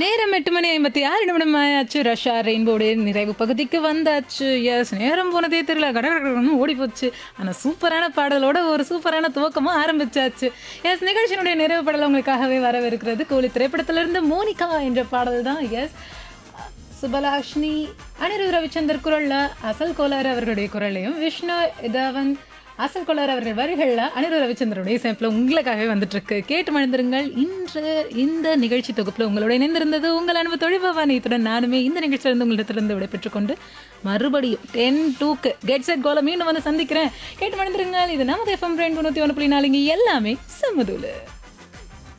நேரம் எட்டு மணி ஐம்பத்தி ஆறு நிமிடம் ஆயாச்சு ரஷ்யா ரெயின்போடைய நிறைவு பகுதிக்கு வந்தாச்சு எஸ் நேரம் போனதே தெரியல கடற்கடன்னு ஓடி போச்சு ஆனால் சூப்பரான பாடலோட ஒரு சூப்பரான துவக்கமும் ஆரம்பிச்சாச்சு எஸ் நிகழ்ச்சியினுடைய நிறைவு பாடல் உங்களுக்காகவே வரவிருக்கிறது கோலி திரைப்படத்திலிருந்து மோனிகா என்ற பாடல் தான் எஸ் சுபலாஷ்னி அனிருத் ரவிச்சந்தர் குரல்ல அசல் கோலார் அவர்களுடைய குரலையும் விஷ்ணு இதவன் அசல் கோலார் அவர்கள் வரிகளில் அனிருத் ரவிச்சந்திரனுடைய இசைப்பில் உங்களுக்காகவே வந்துட்டு இருக்கு கேட்டு மழுந்திருங்கள் இன்று இந்த நிகழ்ச்சி தொகுப்பில் உங்களோட இணைந்திருந்தது உங்கள் அன்பு தொழில்பவானி இத்துடன் நானுமே இந்த நிகழ்ச்சியிலிருந்து உங்களிடத்திலிருந்து விடைபெற்றுக்கொண்டு மறுபடியும் டென் டூக்கு கெட் செட் கோல மீண்டும் வந்து சந்திக்கிறேன் கேட்டு மழுந்திருங்கள் இது நமது எஃப்எம் ரெண்டு தொண்ணூற்றி ஒன்று புள்ளி நாலுங்க எல்லாமே சமதூலு